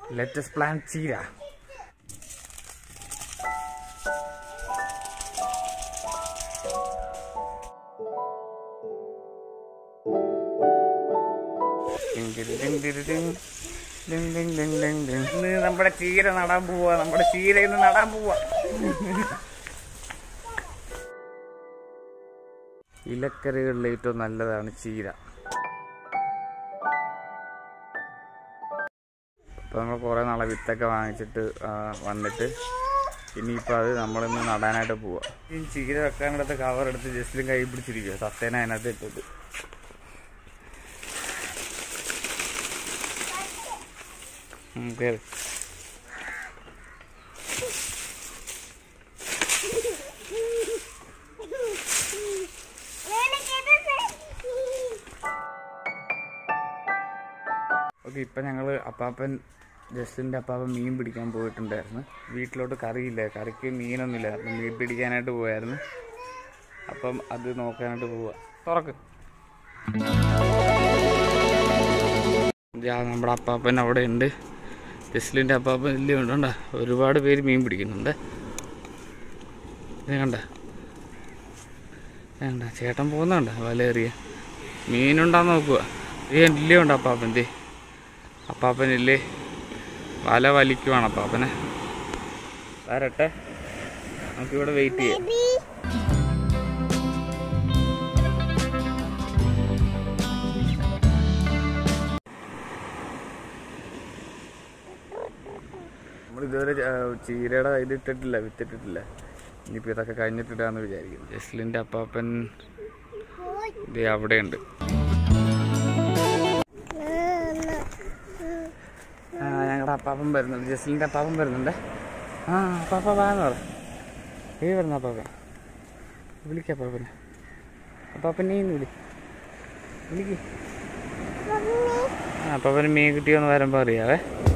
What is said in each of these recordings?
Let's plan ചീര ടിങ് ടിരി ടിങ് ടിരി ടിങ്. ടിങ് ടിങ് ടിങ് ടിങ് ടിങ്. ഇന്ന് നമ്മുടെ ചീര നടാൻ പോവാ നമ്മുടെ ചീര ഇന്ന് നടാൻ പോവാ ഇലക്കറികളിൽ ഏറ്റവും നല്ലതാണ് ചീര അപ്പോൾ നമ്മൾ കുറേ നാളെ വിത്തൊക്കെ വാങ്ങിച്ചിട്ട് ആ, വന്നിട്ട് ഇനിയിപ്പോൾ അത് നമ്മളിന്ന് നടാനായിട്ട് പോവാം ഈ ചീര വെക്കാനിടത്ത് കവർ എടുത്ത് ജസ്റ്റിലും കൈ പിടിച്ചിരിക്കുക സത്തേന അതിനകത്ത് ഇട്ടിട്ട് ഉം, കേറ്. ഓക്കെ ഇപ്പം ഞങ്ങൾ അപ്പാപ്പൻ ജസ്റ്റിൻ്റെ അപ്പാപ്പൻ മീൻ പിടിക്കാൻ പോയിട്ടുണ്ടായിരുന്നു വീട്ടിലോട്ട് കറിയില്ല കറിക്ക് മീനൊന്നുമില്ലായിരുന്നു മീൻ പിടിക്കാനായിട്ട് പോയായിരുന്നു അപ്പം അത് നോക്കാനായിട്ട് പോവാ തുറക്ക് ദാ നമ്മുടെ അപ്പാപ്പൻ അവിടെ ഉണ്ട് ജസ്ലിൻ്റെ അപ്പാപ്പൻ ഇല്ലേ ഉണ്ടണ്ട ഒരുപാട് പേര് മീൻ പിടിക്കുന്നുണ്ട് ഇത് കണ്ട വേണ്ട ചേട്ടൻ പോകുന്നുണ്ട വലയേറിയ മീനുണ്ടാന്ന് നോക്കുക ഏ ഇല്ലേ ഉണ്ട് അപ്പാപ്പൻ ദേ അപ്പാപ്പനില്ലേ വല വലിക്കുവാണ് അപ്പാപ്പനെ വരട്ടെ നമുക്കിവിടെ വെയിറ്റ് ചെയ്യാം നമ്മൾ ഇതുവരെ ചീരയുടെ ഇത് ഇട്ടിട്ടില്ല വിത്തിട്ടിട്ടില്ല ഇനിയിപ്പോൾ ഇതൊക്കെ കഴിഞ്ഞിട്ടിടാന്ന് വിചാരിക്കുന്നു ജസ്ലിൻ്റെ അപ്പാപ്പൻ ഇത് അവിടെയുണ്ട് ആ ഞങ്ങളുടെ അപ്പാപ്പൻ വരുന്നുണ്ട് ജസ്ലിൻ്റെ അപ്പാപ്പൻ വരുന്നുണ്ട് ആ അപ്പാപ്പ വാന്ന് പറ ഏ വരുന്ന അപ്പാപ്പൻ വിളിക്ക അപ്പാപ്പനെ അപ്പാപ്പൻ നീ വിളി വിളിക്ക് ആ അപ്പാപ്പന് മീൻ കിട്ടിയോന്ന് വരുമ്പോൾ അറിയാവേ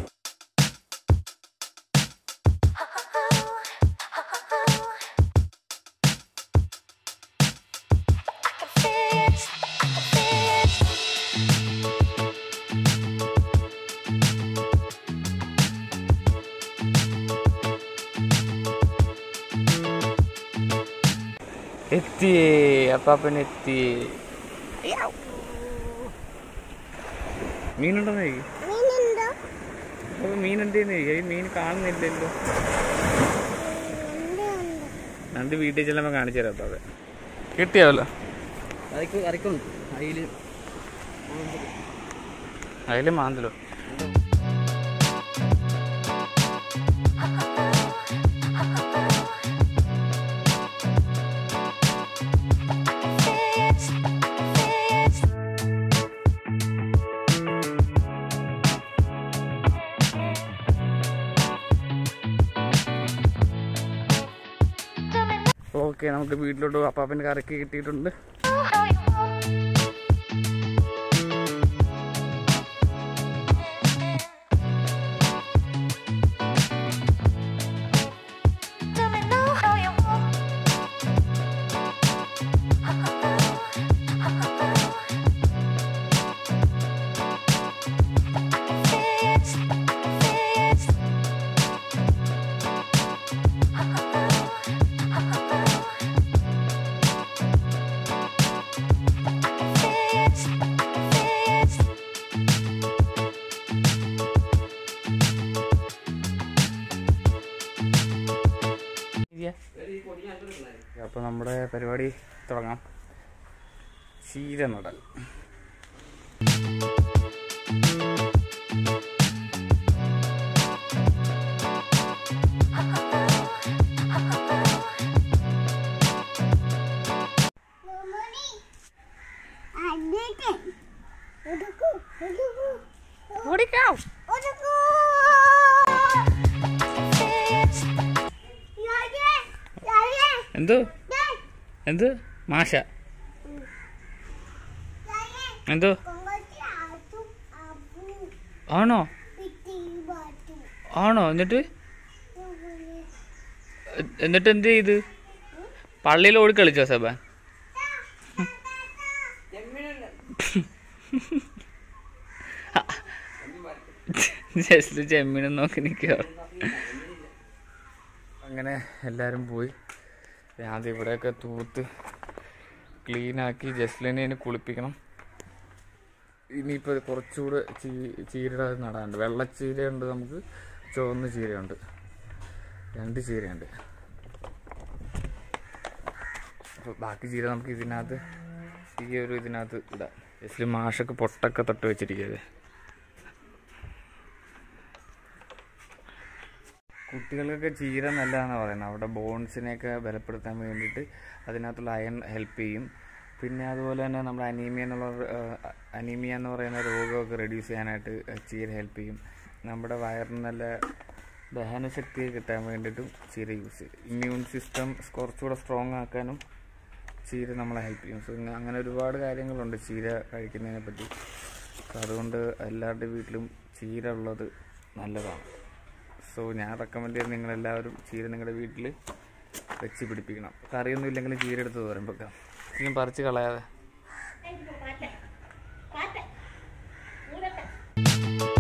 എത്തിയേ അപ്പാപ്പൻ എത്തിയേ മീനുണ്ടോന്ന് ചോദിക്കും അപ്പൊ മീൻ എന്തേന്ന് ചോദിക്കും ഈ മീൻ കാണുന്നില്ലല്ലോ രണ്ട് വീട്ടിൽ ചെല്ലുമ്പോ കാണിച്ചു തരാം അപ്പാപ്പൻ കിട്ടിയാവല്ലോ അതൊക്കെ കറിക്കുണ്ട് അതിൽ അതില് മാന്തലോ ഓക്കെ നമുക്ക് വീട്ടിലോട്ട് അപ്പാപ്പൻ്റെ കറക്കി കിട്ടിയിട്ടുണ്ട് അപ്പോൾ നമ്മുടെ പരിപാടി തുടങ്ങാം ചീര നടൽ ഓടിക്കാം എന്ത് എന്ത് മാഷ എന്തോ ആണോ ആണോ എന്നിട്ട് എ- എന്നിട്ട് എന്ത് ചെയ്ത് പള്ളിയിൽ ഓടി കളിച്ചോ സബാൻ ജസ്റ്റ് ചെമ്മീനും നോക്കി നിൽക്കുക അങ്ങനെ എല്ലാവരും പോയി ഞാൻ ഇവിടെയൊക്കെ തൂത്ത് ക്ലീനാക്കി ജസ്ലിനെ ഇനി കുളിപ്പിക്കണം ഇനിയിപ്പോൾ കുറച്ചുകൂടെ ചീ ചീരയുടെ അത് നടാനുണ്ട് വെള്ളച്ചീരയുണ്ട് നമുക്ക് ചുവന്ന ചീരയുണ്ട് രണ്ട് ചീരയുണ്ട് അപ്പോൾ ബാക്കി ചീര നമുക്ക് ഇതിനകത്ത് ഈ ഒരു ഇതിനകത്ത് ഇടാം ജസ്റ്റ് മാഷൊക്കെ പൊട്ടൊക്കെ തൊട്ട് വെച്ചിരിക്കുന്നത് കുട്ടികൾക്കൊക്കെ ചീര നല്ലതാണെന്ന് പറയുന്നത് അവിടെ ബോൺസിനെയൊക്കെ ബലപ്പെടുത്താൻ വേണ്ടിയിട്ട് അതിനകത്തുള്ള അയൺ ഹെൽപ്പ് ചെയ്യും പിന്നെ അതുപോലെ തന്നെ നമ്മുടെ അനീമിയ എന്നുള്ള അനീമിയ എന്ന് പറയുന്ന രോഗമൊക്കെ റെഡ്യൂസ് ചെയ്യാനായിട്ട് ചീര ഹെൽപ്പ് ചെയ്യും നമ്മുടെ വയറിന് നല്ല ദഹനശക്തി കിട്ടാൻ വേണ്ടിയിട്ടും ചീര യൂസ് ചെയ്യും ഇമ്മ്യൂൺ സിസ്റ്റം കുറച്ചുകൂടെ സ്ട്രോങ് ആക്കാനും ചീര നമ്മളെ ഹെൽപ്പ് ചെയ്യും സോ ഇങ്ങനെ അങ്ങനെ ഒരുപാട് കാര്യങ്ങളുണ്ട് ചീര കഴിക്കുന്നതിനെ പറ്റി സോ അതുകൊണ്ട് എല്ലാവരുടെ വീട്ടിലും ചീര ഉള്ളത് നല്ലതാണ് സോ ഞാൻ റെക്കമെൻഡ് ചെയ്യുന്നത് നിങ്ങളെല്ലാവരും ചീര നിങ്ങളുടെ വീട്ടിൽ വെച്ച് പിടിപ്പിക്കണം കറിയൊന്നും ഇല്ലെങ്കിലും ചീര എടുത്ത് തോരം വെക്കാം ഇനിയും പറിച്ച് കളയാതെ പാറ്റ പാറ്റ ഊരട്ടെ